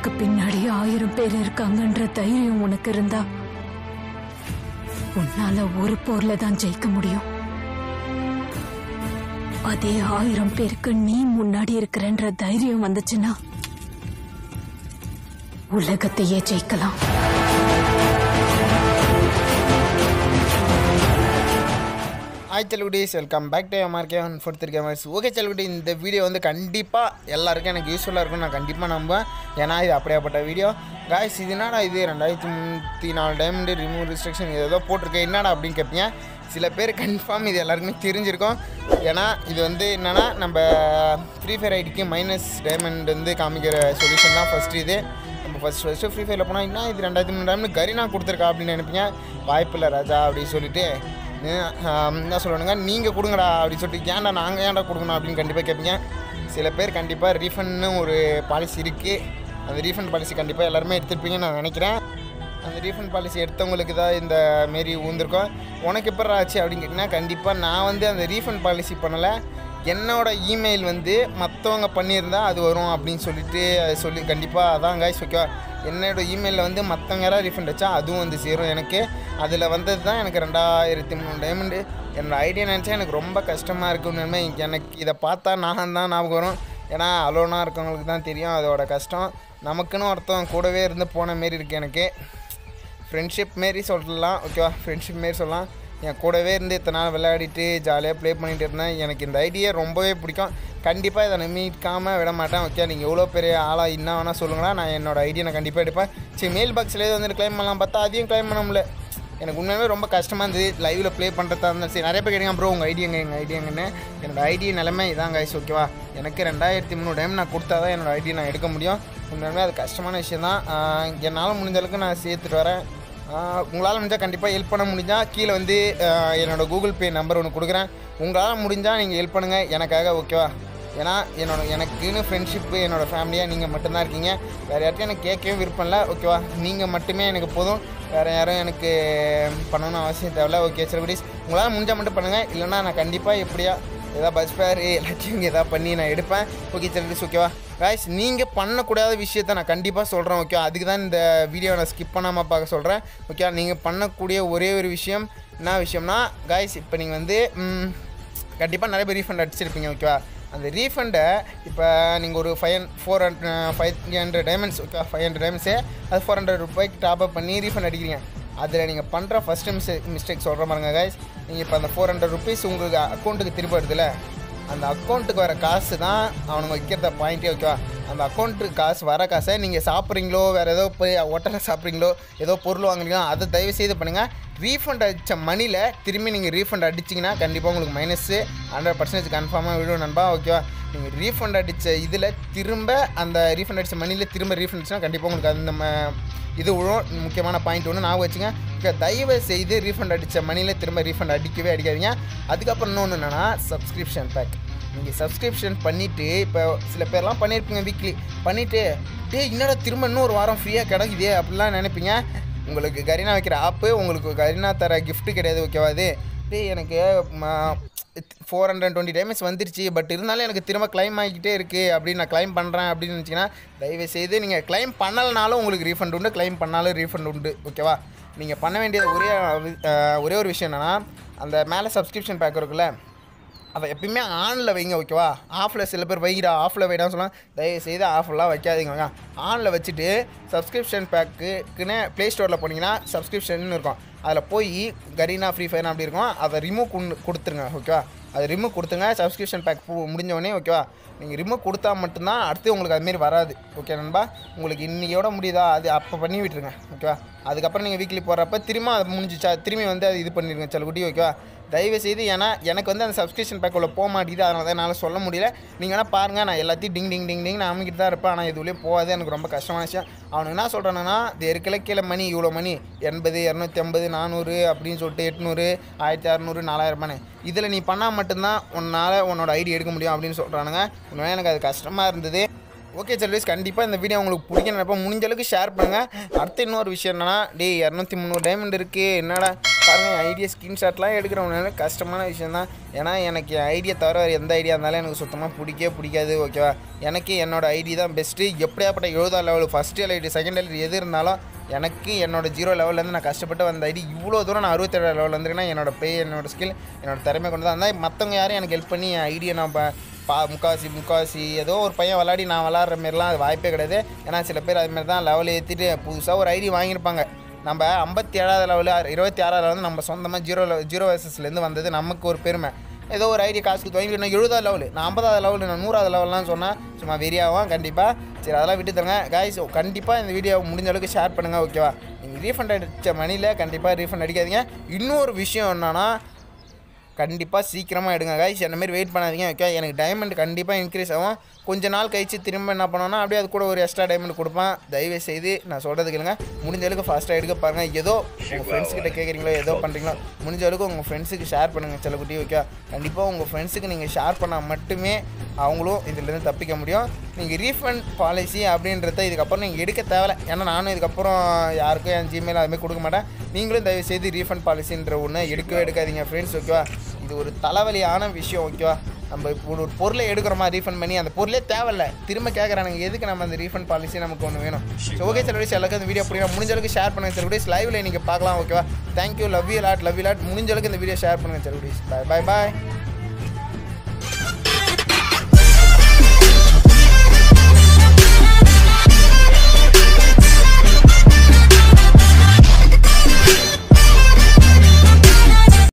உனக்கு பின்னாடி ஆயிரம் பேர் இருக்காங்கன்ற தைரியம் உனக்கு இருந்தா உன்னால ஒரு போர்ல தான் ஜெயிக்க முடியும் அதே ஆயிரம் பேருக்கு நீ முன்னாடி இருக்கிறன்ற தைரியம் வந்துச்சுன்னா உலகத்தையே ஜெயிக்கலாம் ஹாய் செல்குடிஸ் welcome back to MRK one four three gamers okay செல்குடி இந்த வீடியோ வந்து கண்டிப்பாக எல்லாருக்கும் எனக்கு யூஸ்ஃபுல்லாக இருக்கும்னு நான் கண்டிப்பாக நம்புவேன் ஏன்னா இது அப்படியாப்பட்ட வீடியோ காய்ஸ் இது என்னடா இது ரெண்டாயிரத்தி முந்நூற்றி நாலு டைமண்டு ரிமூவ் ரிஸ்ட்ரிக்ஷன் இது ஏதோ போட்டிருக்கேன் என்னடா அப்படின்னு கேட்பீங்க சில பேர் கன்ஃபார்ம் இது எல்லாருக்குமே தெரிஞ்சிருக்கும் ஏன்னா இது வந்து என்னென்னா நம்ம ஃப்ரீ ஃபயர் ஐடிக்கு மைனஸ் டைமண்ட் வந்து காமிக்கிற சொல்யூஷன் தான் ஃபஸ்ட்டு இது நம்ம ஃபஸ்ட் ஃபஸ்ட்டு ஃப்ரீ ஃபயரில் போனால் என்ன இது ரெண்டாயிரத்தி மூணு டைம்னு கரினா கொடுத்துருக்கா அப்படின்னு நினைப்பீங்க வாய்ப்பில்லை ராஜா அப்படின்னு சொல்லிட்டு ஆஹ் என்ன சொல்லணுங்க நீங்கள் கொடுங்கடா அப்படின்னு சொல்லிட்டு ஏன்டா நாங்கள் ஏன்டா கொடுக்கணும் அப்படின்னு கண்டிப்பாக கேட்பீங்க சில பேர் கண்டிப்பாக ரீஃபண்ட்னு ஒரு பாலிசி இருக்குது அந்த ரீஃபண்ட் பாலிசி கண்டிப்பாக எல்லாருமே எடுத்துருப்பீங்கன்னு நான் நினைக்கிறேன் அந்த ரீஃபண்ட் பாலிசி எடுத்தவங்களுக்கு தான் இந்த மாரி ஊந்திருக்கோம் உனக்கு எப்போ ஆச்சு அப்படின்னு கேட்டிங்கன்னா கண்டிப்பாக நான் வந்து அந்த ரீஃபண்ட் பாலிசி பண்ணலை என்னோட இமெயில் வந்து மற்றவங்க பண்ணியிருந்தா அது வரும் அப்படின்னு சொல்லிட்டு அது சொல்லி கண்டிப்பாக அதான் காய்ஸ் ஓகேவா என்னோட இமெயிலில் வந்து மற்றவங்க யாராவது ரீஃபண்ட் வச்சா அதுவும் வந்து சேரும் எனக்கு அதில் வந்தது தான் எனக்கு ரெண்டாயிரத்தி மூணு டைமண்டு என்னோடய ஐடியா நினச்சா எனக்கு ரொம்ப கஷ்டமாக இருக்குன்னு உண்மை. எனக்கு இதை பார்த்தா நான் தான் ஞாபகம் வரும் ஏன்னா அலோனாக இருக்கவங்களுக்கு தான் தெரியும் அதோட கஷ்டம் நமக்குன்னு ஒருத்தன் கூடவே இருந்து போன மாரி இருக்குது எனக்கு ஃப்ரெண்ட்ஷிப் மாரி சொல்லலாம் ஓகேவா ஃப்ரெண்ட்ஷிப் மாரி சொல்லலாம் என் கூடவே இருந்து இத்தனை நாள் விளையாடிட்டு ஜாலியாக ப்ளே பண்ணிட்டு இருந்தேன் எனக்கு இந்த ஐடியா ரொம்பவே பிடிக்கும் கண்டிப்பாக இதை நான் மீட்காமல் விட மாட்டேன் ஓகே நீங்கள் எவ்வளோ பெரிய ஆளாக என்ன வேணால் சொல்லுங்களா நான் என்னோட ஐடியா நான் கண்டிப்பாக எடுப்பேன் சரி மெயில் பாக்ஸ்லேயே வந்துட்டு க்ளைம் பண்ணலாம் பார்த்தா அதையும் க்ளைம் பண்ண முடியல எனக்கு உண்மையாகவே ரொம்ப கஷ்டமாக இருந்தது லைவில் ப்ளே பண்ணுறதா இருந்தாலும் சரி நிறைய பேர் கேட்டீங்க ப்ரோ உங்கள் ஐடியாங்க எங்கள் ஐடியாங்கன்னு என்னோட ஐடியா நிலைமை இதான் கைஸ் ஓகேவா எனக்கு ரெண்டாயிரத்தி மூணு டைம் நான் கொடுத்தா தான் என்னோட ஐடியா நான் எடுக்க முடியும் உண்மையாகவே அது கஷ்டமான விஷயம் தான் என்னால் முடிஞ்ச அளவுக்கு நான் சேர்த்துட்டு வரேன் உங்களால் முடிஞ்சால் கண்டிப்பாக ஹெல்ப் பண்ண முடிஞ்சால் கீழே வந்து ஆஹ் என்னோடய கூகுள் பே நம்பர் ஒன்று கொடுக்குறேன் உங்களால் முடிஞ்சால் நீங்கள் ஹெல்ப் பண்ணுங்கள் எனக்காக ஓகேவா ஏன்னா என்னோட எனக்குன்னு ஃப்ரெண்ட்ஷிப்பு என்னோடய ஃபேமிலியாக நீங்கள் மட்டும்தான் இருக்கீங்க வேறு யார்ட்டையும் எனக்கு கேட்கவே விருப்பம் இல்லை ஓகேவா நீங்கள் மட்டுமே எனக்கு போதும் வேறு யாரும் எனக்கு பண்ணணும்னு அவசியம் தேவையில்ல ஓகே செலிபிரிட்டிஸ் உங்களால் முடிஞ்சால் மட்டும் பண்ணுங்கள் இல்லைன்னா நான் கண்டிப்பாக எப்படியா ஏதாவது பஸ் ஃபேர் எல்லாத்தையும் எதாவது பண்ணி நான் எடுப்பேன் ஓகே செலிபிரிட்டிஸ் ஓகேவா காய்ஸ் நீங்கள் பண்ணக்கூடாத விஷயத்த நான் கண்டிப்பாக சொல்கிறேன் ஓகே அதுக்கு தான் இந்த வீடியோவை நான் ஸ்கிப் பண்ணாமல் பார்க்க சொல்கிறேன் ஓகே நீங்கள் பண்ணக்கூடிய ஒரே ஒரு விஷயம் என்ன விஷயம்னா காய்ஸ் இப்போ நீங்கள் வந்து கண்டிப்பாக நிறைய பேர் ரீஃபண்ட் அடிச்சிருப்பீங்க ஓகேவா அந்த ரீஃபண்டை இப்போ நீங்கள் ஒரு five four hundred five hundred diamonds okay five hundred டைமண்ட்ஸே அது ஃபோர் ஹண்ட்ரட் ரூபாய்க்கு டாப் அப் பண்ணி ரீஃபண்ட் அடிக்கிறீங்க அதில் நீங்கள் பண்ணுற ஃபஸ்ட்டு மிஸ்டேக் மிஸ்டேக் சொல்கிற பாருங்க காய்ஸ் நீங்கள் இப்போ அந்த ஃபோர் ஹண்ட்ரட் ருபீஸ் உங்களுக்கு அக்கௌண்ட்டுக்கு திருப்பி வருதுல்ல அந்த அக்கௌண்ட்டுக்கு வர காசு தான் அவனுங்க வைக்கிறத பாயிண்ட்டே ஓகேவா அந்த அக்கௌண்ட்டுக்கு காசு வர காசை நீங்கள் சாப்பிட்றீங்களோ வேறு ஏதோ போய் ஹோட்டலில் சாப்பிட்றீங்களோ ஏதோ பொருள் வாங்குறீங்களோ அதை தயவு செய்து பண்ணுங்கள் ரீஃபண்ட் அடித்த மணியில் திரும்பி நீங்கள் ரீஃபண்ட் அடிச்சிங்கன்னா கண்டிப்பாக உங்களுக்கு மைனஸ்ஸு ஹண்ட்ரட் பர்சன்டேஜ் கன்ஃபார்மாக விடும் நண்பா ஓகேவா நீங்கள் ரீஃபண்ட் அடித்த இதில் திரும்ப அந்த ரீஃபண்ட் அடித்த மணியில் திரும்ப ரீஃபண்ட் அடிச்சுன்னா கண்டிப்பாக உங்களுக்கு அந்த ம- இது விழும் முக்கியமான பாயிண்ட் ஒன்று நான் வச்சுங்க ஓகே தயவு செய்து ரீஃபண்ட் அடித்த மணியில் திரும்ப ரீஃபண்ட் அடிக்கவே அடிக்காதீங்க அதுக்கப்புறம் இன்னொன்று என்னென்னா சப்ஸ்கிரிப்ஷன் பேக் நீங்கள் சப்ஸ்கிரிப்ஷன் பண்ணிவிட்டு இப்போ சில பேர்லாம் பண்ணியிருப்பீங்க வீக்லி பண்ணிவிட்டு டே என்னடா திரும்ப இன்னும் ஒரு வாரம் ஃப்ரீயாக கிடைக்குதே அப்படிலாம் நினைப்பீங்க உங்களுக்கு கரீனா வைக்கிற ஆப்பு உங்களுக்கு கரீனா தர gift கிடையாது ஓகேவா இது டேய் எனக்கு ஃபோர் ஹண்ட்ரட் டுவெண்ட்டி டைம்ஸ் வந்துருச்சு பட் இருந்தாலும் எனக்கு திரும்ப க்ளைம் ஆகிக்கிட்டே இருக்குது அப்படின்னு நான் க்ளைம் பண்ணுறேன் அப்படின்னு நினச்சிங்கன்னா தயவு செய்து நீங்கள் க்ளைம் பண்ணலனாலும் உங்களுக்கு ரீஃபண்ட் உண்டு க்ளைம் பண்ணாலும் ரீஃபண்ட் உண்டு ஓகேவா நீங்கள் பண்ண வேண்டியது ஒரே அஹ், ஒரே ஒரு விஷயம் என்னென்னா அந்த மேலே சப்ஸ்கிரிப்ஷன் பேக் இருக்குல்ல அதை எப்பயுமே ஆனில் வைங்க ஓகேவா ஆஃபில் சில பேர் வைக்கிறா ஆஃபில் வைடான்னு சொல்லலாம் தயவு செய்து ஆஃப்லாம் வைக்காதீங்க ஆனில் வச்சுட்டு சப்ஸ்கிரிப்ஷன் பேக்குன்னு ப்ளே ஸ்டோரில் போனீங்கன்னா சப்ஸ்கிரிப்ஷன் இருக்கும் அதில் போய் கரீனா ஃப்ரீ ஃபயர் அப்படி இருக்கும் அதை ரிமூவ் கொடுத்துருங்க ஓகேவா அது ரிமூவ் கொடுத்துங்க சப்ஸ்கிரிப்ஷன் பேக் முடிஞ்ச உடனே ஓகேவா நீங்கள் ரிமூவ் கொடுத்தா மட்டும்தான் அடுத்து உங்களுக்கு அதுமாரி வராது ஓகே நண்பா உங்களுக்கு இன்னையோட முடியுதா அது அப்போ பண்ணி விட்டுருங்க ஓகேவா அதுக்கப்புறம் நீங்கள் வீக்லி போடுறப்ப திரும்ப அது முடிஞ்சிச்சா திரும்பி வந்து அது இது பண்ணிடுங்க சலுகுட்டி ஓகேவா தயவு செய்து ஏன்னா எனக்கு வந்து அந்த சப்ஸ்கிரிப்ஷன் பேக் உள்ள போக மாட்டேங்குது அதனால தான் என்னால் சொல்ல முடியல நீங்கள் வேணால் பாருங்கள் நான் எல்லாத்தையும் டிங் டிங் டிங் டிங் நான் அமைக்கிட்டு தான் இருப்பேன் ஆனால் இதுலேயே போகாது எனக்கு ரொம்ப கஷ்டமான விஷயம் அவனுக்கு என்ன சொல்கிறானுன்னா இது இருக்கல கீழே மணி இவ்வளோ மணி எண்பது இரநூத்தி ஐம்பது நானூறு அப்படின்னு சொல்லிட்டு எட்நூறு ஆயிரத்தி அறநூறு நாலாயிரரூபான்னு இதில் நீ பண்ணால் மட்டும்தான் உன்னால் உன்னோட ஐடி எடுக்க முடியும் அப்படின்னு சொல்கிறானுங்க உண்மையாக எனக்கு அது கஷ்டமாக இருந்தது ஓகே செல்விஸ் கண்டிப்பாக இந்த வீடியோ உங்களுக்கு பிடிக்கும் நினைப்பா முடிஞ்ச அளவுக்கு ஷேர் பண்ணுங்கள் அடுத்து இன்னொரு விஷயம் என்னன்னா டேய் இரநூத்தி முந்நூறு டைமண்ட் இருக்குது என்னடா பாருங்கள் ஐடியா ஸ்க்ரீன்ஷாட்லாம் எடுக்கிறவங்க கஷ்டமான விஷயம் தான் ஏன்னா எனக்கு என் ஐடியா தவிர வேறு எந்த ஐடியா இருந்தாலும் எனக்கு சுத்தமாக பிடிக்கவே பிடிக்காது ஓகேவா எனக்கு என்னோட ஐடி தான் பெஸ்ட்டு எப்படியாப்பட்ட எழுபதா level first ID second ID எது இருந்தாலும் எனக்கு என்னோட ஜீரோ லெவல்லேருந்து நான் கஷ்டப்பட்டு வந்த ஐடி இவ்வளோ தூரம் நான் அறுபத்தேழு லெவல் வந்துருக்கேன்னா என்னோட பே என்னோட ஸ்கில் என்னோட திறமை கொண்டு தான் இருந்தால் மற்றவங்க யாரும் எனக்கு ஹெல்ப் பண்ணி என் ஐடியை நான் ப- பா முக்காசி முக்காசி ஏதோ ஒரு பையன் விளாடி நான் விளாட்ற மாரிலாம் அது வாய்ப்பே கிடையாது ஏன்னா சில பேர் அதுமாரி தான் லெவல் ஏற்றிட்டு புதுசாக ஒரு ஐடி வாங்கியிருப்பாங்க நம்ம ஐம்பத்தி ஏழாவது லெவலு இருபத்தி ஆறாவது வந்து நம்ம சொந்தமாக ஜீரோ ஜீரோ வயசுலேருந்து வந்தது நமக்கு ஒரு பெருமை ஏதோ ஒரு ஐடி காசு கொடுத்து வாங்கி நான் எழுபதாவது லெவலு நான் ஐம்பதாவது லெவலு நான் நூறாவது லெவல்லாம் சொன்னால் சும்மா வெறியாகும் கண்டிப்பாக சரி அதெல்லாம் விட்டு தருங்க காய்ஸ் கண்டிப்பாக இந்த வீடியோ முடிஞ்ச அளவுக்கு ஷேர் பண்ணுங்கள் ஓகேவா நீங்கள் ரீஃபண்ட் அடித்த மணியில் கண்டிப்பாக ரீஃபண்ட் அடிக்காதீங்க இன்னொரு விஷயம் என்னன்னா கண்டிப்பாக சீக்கிரமாக எடுங்க கைஸ் அந்த மாதிரி வெயிட் பண்ணாதீங்க ஓகே எனக்கு டைமண்ட் கண்டிப்பாக இன்க்ரீஸ் ஆகும் கொஞ்ச நாள் கழிச்சு திரும்ப என்ன பண்ணோன்னா அப்படியே அது கூட ஒரு எக்ஸ்ட்ரா டைமண்ட் கொடுப்பேன் தயவு செய்து நான் சொல்கிறது கேளுங்க முடிஞ்ச அளவுக்கு ஃபாஸ்ட்டாக எடுக்க பாருங்கள் ஏதோ உங்கள் ஃப்ரெண்ட்ஸ் கிட்ட கேட்குறீங்களோ ஏதோ பண்ணுறீங்களோ முடிஞ்ச அளவுக்கு உங்கள் ஃப்ரெண்ட்ஸுக்கு ஷேர் பண்ணுங்கள் செல்லக்குட்டி ஓகே கண்டிப்பாக உங்கள் ஃப்ரெண்ட்ஸுக்கு நீங்கள் ஷேர் பண்ணால் மட்டுமே அவங்களும் இதுலேருந்து தப்பிக்க முடியும் நீங்கள் ரீஃபண்ட் பாலிசி அப்படின்றத இதுக்கப்புறம் நீங்கள் எடுக்க தேவையில்ல ஏன்னா நானும் இதுக்கப்புறம் யாருக்கும் என் ஜிமெயில் அதுமாதிரி கொடுக்க மாட்டேன் நீங்களும் தயவு செய்து ரீஃபண்ட் பாலிசின்ற ஒன்று எடுக்கவே எடுக்காதீங்க ஃப்ரெண்ட்ஸ் ஓகேவா இது ஒரு தலைவலியான விஷயம் ஓகேவா நம்ம இப்போ ஒரு பொருளை எடுக்கிறோமா ரீஃபண்ட் பண்ணி அந்த பொருளே தேவையில்ல திரும்ப கேட்குறானுங்க எதுக்கு நம்ம அந்த ரீஃபண்ட் பாலிசி நமக்கு ஒன்று வேணும் ஸோ ஓகே சார் எல்லாருக்கும் இந்த வீடியோ பிடிக்கும் முடிஞ்ச அளவுக்கு ஷேர் பண்ணுங்க சார் லைவ்ல நீங்கள் பார்க்கலாம் ஓகேவா thank you love you lot love you lot முடிஞ்ச அளவுக்கு இந்த வீடியோ ஷேர் பண்ணுங்க சார் பாய் பாய் பாய்